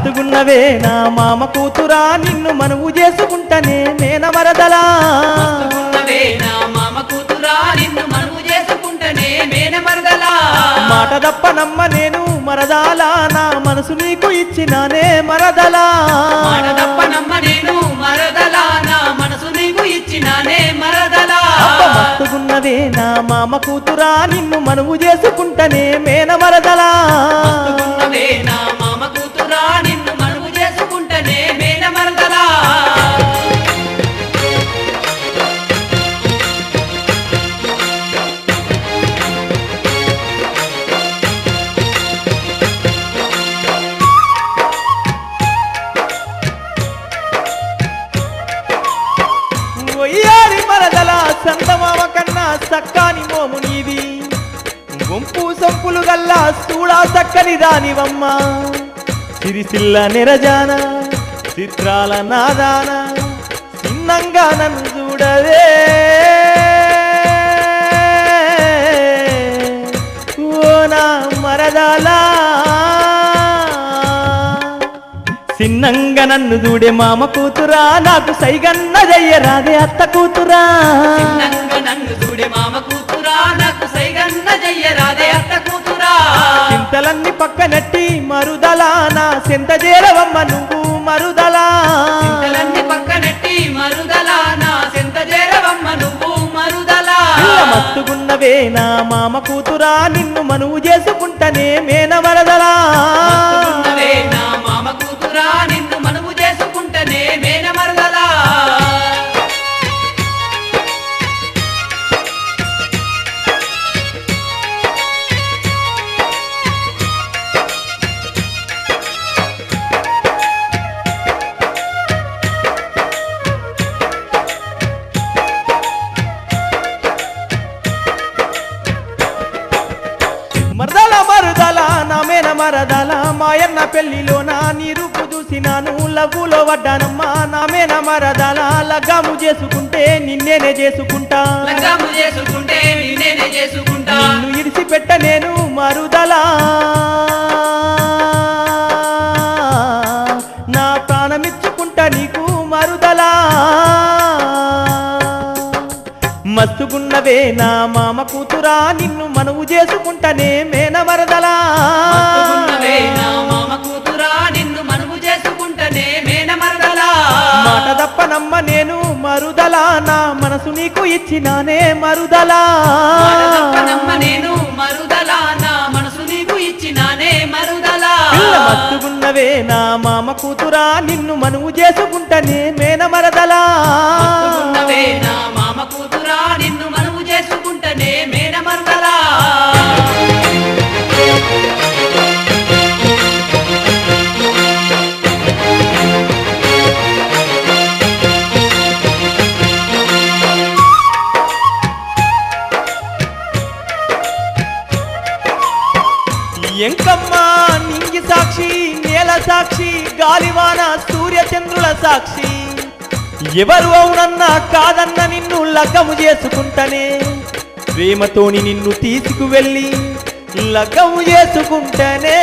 మస్తుగున్నవే నా మామ కూతురా నిన్ను మనవు చేసుకుంటనే నేన మరదలా ఉన్నవే నా మామ కూతురా నిన్ను మనువు చేసుకుంటేనే మేన మరదలా మాట తప్ప నమ్మ నేను మరదాలా నా మనసు నీకు ఇచ్చినానే మరదలా మాట తప్ప నమ్మ నేను మరదలా నా మనసు నీకు ఇచ్చినానే మరదలా అబ్బ మస్తుగున్నవే నా మామ కూతురా నిన్ను మనవు చేసుకుంటనే మేన మరదలా ఉన్నవే నా మామ కూతురా నిన్ను మనువు చేసుకుంటేనే మేన మరదలా ఒయ్యారి మరదల సంతమామ కన్నా సక్కాని మోము నీది గుంపు సంపులు గల్లా చూడా సక్కని దానివమ్మ సిరిసిల్ల నిరజాన చిత్రాల నాదాన చిన్నంగా నన్ను చూడవే ఓ నా మరదలా చిన్నంగా నన్ను చూడే మామ కూతురా నాకు సైగన్న జయ్యరాదే అత్త కూతురా చిన్నంగ నన్ను చూడే మామ కూతురా నాకు సైగన్న జయ్యరాదే అత్త కూతురా చింతలన్నీ పక్కనట్టి మరుదలా నా సెంత చేరవమ్మ నువ్వు మరుదలా చింతలన్నీ పక్కనెట్టి మరుదలా నా సెంత చేరవమ్మ నువ్వు మరుదలా పిల్ల మస్తుగున్నవే నా మామ కూతురా నిన్ను మనువు చేసుకుంటనే మేన మరదలా ఉన్నవే నా మామ కూతురా నిన్ను మనువు చేసుకుంటేనే మేన మరదలా మరదల మరుదల నా మేన మరదల మాయన్న పెళ్లిలో నా నీ రూపు చూసినాను లవ్వులో వడ్డానమ్మా నా మేన మరదల లగ్గాము చేసుకుంటే నిన్నేనే చేసుకుంటా లగ్గాము చేసుకుంటే నేనే చేసుకుంటా నిన్ను ఇడిచిపెట్ట నేను మరుదలా నా ప్రాణమిచ్చుకుంటా నీకు మరుదలా మస్తుగున్నవే నా మామ కూతురా నిన్ను మనవు చేసుకుంటనే మేన మరదలా ఉన్నవే నా మామ కూతురా నిన్ను మనువు చేసుకుంటేనే మేన మరదలా మాట తప్ప నమ్మ నేను మరుదలా నా మనసు నీకు ఇచ్చినానే మరుదలా నమ్మ నేను మరుదలా నా మనసు నీకు ఇచ్చినానే మరుదలా పిల్ల మత్తుగున్నవే నా మామ కూతురా నిన్ను మనువు చేసుకుంటనే మేన మరదలా ఉన్నవే నా మామ కూతురా నిన్ను మనువు చేసుకుంటేనే మేన మరదలా ఎంకమ్మ నింగి సాక్షి నేల సాక్షి గాలివాన సూర్య చంద్రుల సాక్షి ఎవరు అవునన్నా కాదన్న నిన్ను లగ్గము చేసుకుంటనే ప్రేమతోని నిన్ను తీసుకువెళ్ళి లగ్గము చేసుకుంటనే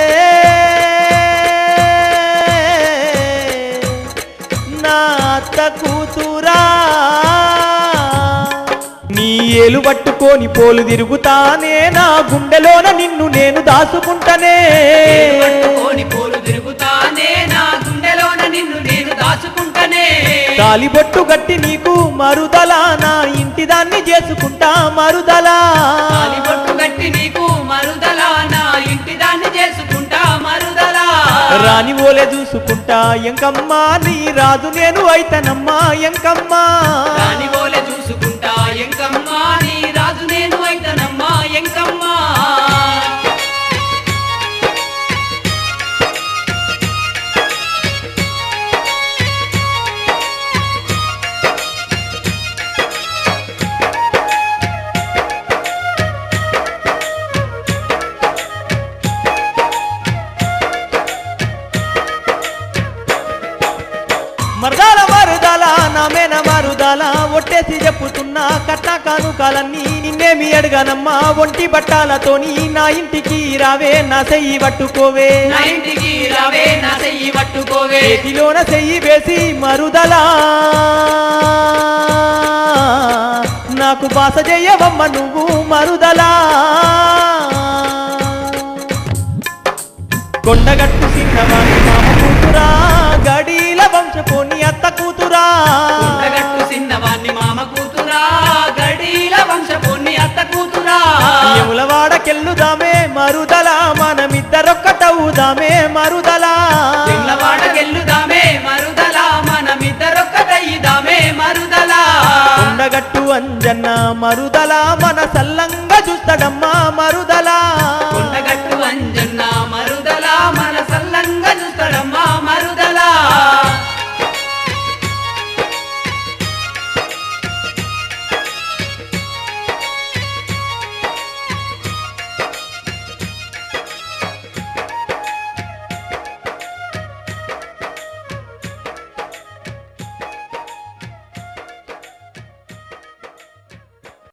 నా అత్త కూతురా నీ ఏలు పట్టుకొని పోలు తిరుగుతానే నా గుండెలోన నిన్ను నేను దాచుకుంటనే పట్టుకొని పోలు తిరుగుతానే నా గుండెలోన నిన్ను నేను దాచుకుంటనే తాలిబొట్టు గట్టి నీకు మరుదలా నా ఇంటి దాన్ని చేసుకుంటా మరుదలా తాలిబొట్టు గట్టి నీకు మరుదలా నా ఇంటి దాన్ని చేసుకుంటా మరుదలా రాని ఓలే చూసుకుంటా ఎంకమ్మా నీ రాజు నేను అయితనమ్మా ఎంకమ్మా రాని ఓలే చూసుకుంటా ఎంకమ్మా నీ రాజు నేను అయితనమ్మా ఎంకమ్మా మరదాల మరుదల నా మేన మరుదల ఒట్టేసి చెప్పుతూ కట్న కానుకాలన్నీ నిన్నేమి అడగనమ్మా ఒంటి బట్టాలతోని నా ఇంటికి రావే నా చెయ్యి పట్టుకోవే నా ఇంటికి రావే నా చెయ్యి పట్టుకోవే చేతిలోన చెయ్యి వేసి మరుదలా నాకు బాస చేయవమ్మ నువ్వు మరుదలా కొండగట్టు చిన్నవాణి మామ కూతురా గడీల వంశపోని అత్త కూతురా కొండగట్టు చిన్నవాణ్ణి మామ కూతురా గడీల వంశపుణ్ణి అత్త కూతురా యములవాడకెళ్ళుదామే మరుదలా మనమిద్దరొక్కటవుదామే మరుదలా చెంగవాడకెళ్ళుదామే మరుదలా మనమిద్దరొక్కటయ్యిదామే మరుదలా కొండగట్టు అంజన్న మరుదలా మన సల్లంగా చూస్తాడమ్మా మరుదలా కొండగట్టు అంజన్న మరుదలా మన సల్లంగా